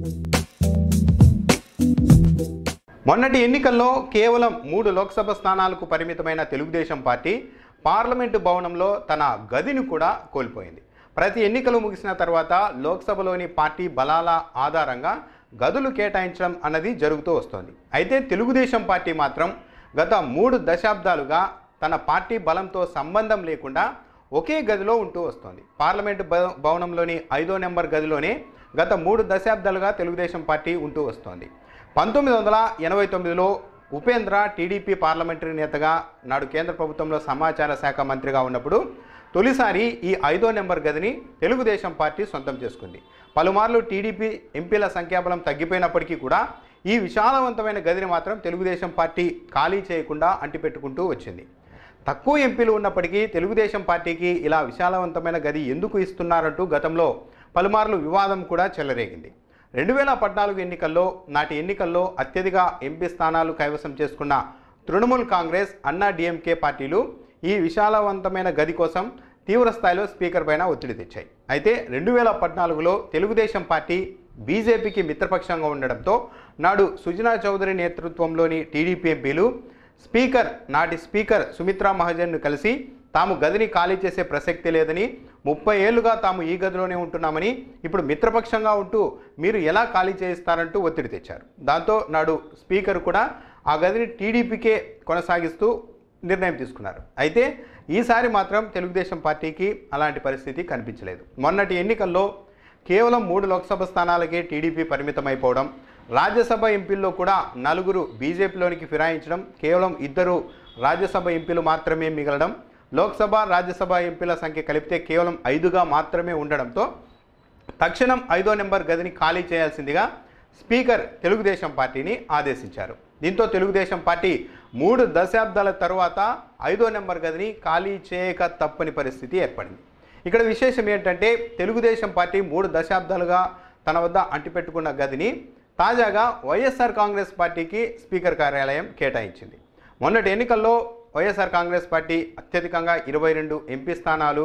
మొన్నటి ఎన్నికల్లో కేవలం మూడు లోక్సభ స్థానాలకు పరిమితమైన తెలుగుదేశం పార్టీ పార్లమెంటు భవనంలో తన గదిని కూడా కోల్పోయింది ప్రతి ఎన్నికలు ముగిసిన తర్వాత లోక్సభలోని పార్టీ బలాల ఆధారంగా గదులు కేటాయించడం అన్నది జరుగుతూ వస్తోంది అయితే తెలుగుదేశం పార్టీ మాత్రం గత మూడు దశాబ్దాలుగా తన పార్టీ బలంతో సంబంధం లేకుండా ఒకే గదిలో ఉంటూ వస్తోంది పార్లమెంటు భవ- భవనంలోని ఐదో నెంబర్ గదిలోనే గత మూడు దశాబ్దాలుగా తెలుగుదేశం పార్టీ ఉంటూ వస్తోంది పంతొమ్మిది వందల ఎనభై తొమ్మిదిలో ఉపేంద్ర టీడీపీ పార్లమెంటరీ నేతగా నాడు కేంద్ర ప్రభుత్వంలో సమాచార శాఖ మంత్రిగా ఉన్నప్పుడు తొలిసారి ఈ ఐదో నెంబర్ గదిని తెలుగుదేశం పార్టీ సొంతం చేసుకుంది పలుమార్లు టీడీపీ ఎంపీల సంఖ్యాబలం తగ్గిపోయినప్పటికీ కూడా ఈ విశాలవంతమైన గదిని మాత్రం తెలుగుదేశం పార్టీ ఖాళీ చేయకుండా అంటిపెట్టుకుంటూ వచ్చింది తక్కువ ఎంపీలు ఉన్నప్పటికీ తెలుగుదేశం పార్టీకి ఇలా విశాలవంతమైన గది ఎందుకు ఇస్తున్నారంటూ గతంలో పలుమార్లు వివాదం కూడా చెలరేగింది రెండు వేల పద్నాలుగు ఎన్నికల్లో నాటి ఎన్నికల్లో అత్యధిక ఎంపీ స్థానాలు కైవసం చేసుకున్న తృణమూల్ కాంగ్రెస్ అన్నా డిఎంకే పార్టీలు ఈ విశాలవంతమైన గది కోసం తీవ్ర స్థాయిలో స్పీకర్ పైన ఒత్తిడి తెచ్చాయి అయితే రెండు వేల పద్నాలుగులో తెలుగుదేశం పార్టీ బీజేపీకి మిత్రపక్షంగా ఉండడంతో నాడు సుజనా చౌదరి నేతృత్వంలోని టీడీపీ ఎంపీలు స్పీకర్ నాటి స్పీకర్ సుమిత్రా మహాజన్ను కలిసి తాము గదిని ఖాళీ చేసే ప్రసక్తి లేదని ముప్పై ఏళ్లుగా తాము ఈ గదిలోనే ఉంటున్నామని ఇప్పుడు మిత్రపక్షంగా ఉంటూ మీరు ఎలా ఖాళీ చేయిస్తారంటూ ఒత్తిడి తెచ్చారు దాంతో నాడు స్పీకర్ కూడా ఆ గదిని టీడీపీకే కొనసాగిస్తూ నిర్ణయం తీసుకున్నారు అయితే ఈసారి మాత్రం తెలుగుదేశం పార్టీకి అలాంటి పరిస్థితి కనిపించలేదు మొన్నటి ఎన్నికల్లో కేవలం మూడు లోక్సభ స్థానాలకే టీడీపీ పరిమితమైపోవడం రాజ్యసభ ఎంపీల్లో కూడా నలుగురు బీజేపీలోనికి ఫిరాయించడం కేవలం ఇద్దరు రాజ్యసభ ఎంపీలు మాత్రమే మిగలడం లోక్సభ రాజ్యసభ ఎంపీల సంఖ్య కలిపితే కేవలం ఐదుగా మాత్రమే ఉండడంతో తక్షణం ఐదో నెంబర్ గదిని ఖాళీ చేయాల్సిందిగా స్పీకర్ తెలుగుదేశం పార్టీని ఆదేశించారు దీంతో తెలుగుదేశం పార్టీ మూడు దశాబ్దాల తరువాత ఐదో నెంబర్ గదిని ఖాళీ చేయక తప్పని పరిస్థితి ఏర్పడింది ఇక్కడ విశేషం ఏంటంటే తెలుగుదేశం పార్టీ మూడు దశాబ్దాలుగా తన వద్ద అంటిపెట్టుకున్న గదిని తాజాగా వైఎస్ఆర్ కాంగ్రెస్ పార్టీకి స్పీకర్ కార్యాలయం కేటాయించింది మొన్నటి ఎన్నికల్లో వైఎస్ఆర్ కాంగ్రెస్ పార్టీ అత్యధికంగా ఇరవై రెండు ఎంపీ స్థానాలు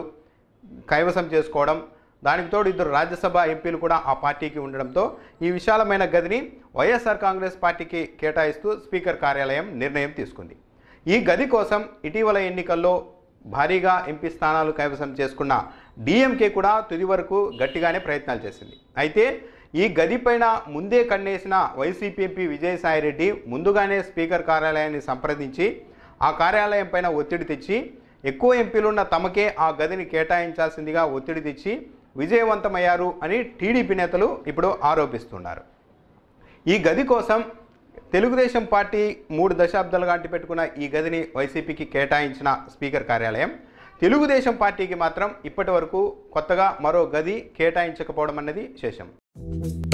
కైవసం చేసుకోవడం దానికి తోడు ఇద్దరు రాజ్యసభ ఎంపీలు కూడా ఆ పార్టీకి ఉండడంతో ఈ విశాలమైన గదిని వైఎస్ఆర్ కాంగ్రెస్ పార్టీకి కేటాయిస్తూ స్పీకర్ కార్యాలయం నిర్ణయం తీసుకుంది ఈ గది కోసం ఇటీవల ఎన్నికల్లో భారీగా ఎంపీ స్థానాలు కైవసం చేసుకున్న డిఎంకే కూడా తుది వరకు గట్టిగానే ప్రయత్నాలు చేసింది అయితే ఈ గది పైన ముందే కన్నేసిన వైసీపీ ఎంపీ విజయసాయిరెడ్డి ముందుగానే స్పీకర్ కార్యాలయాన్ని సంప్రదించి ఆ కార్యాలయం పైన ఒత్తిడి తెచ్చి ఎక్కువ ఎంపీలున్న తమకే ఆ గదిని కేటాయించాల్సిందిగా ఒత్తిడి తెచ్చి విజయవంతమయ్యారు అని టీడీపీ నేతలు ఇప్పుడు ఆరోపిస్తున్నారు ఈ గది కోసం తెలుగుదేశం పార్టీ మూడు దశాబ్దాలుగా అంటిపెట్టుకున్న ఈ గదిని వైసీపీకి కేటాయించిన స్పీకర్ కార్యాలయం తెలుగుదేశం పార్టీకి మాత్రం ఇప్పటి వరకు కొత్తగా మరో గది కేటాయించకపోవడం అన్నది శేషం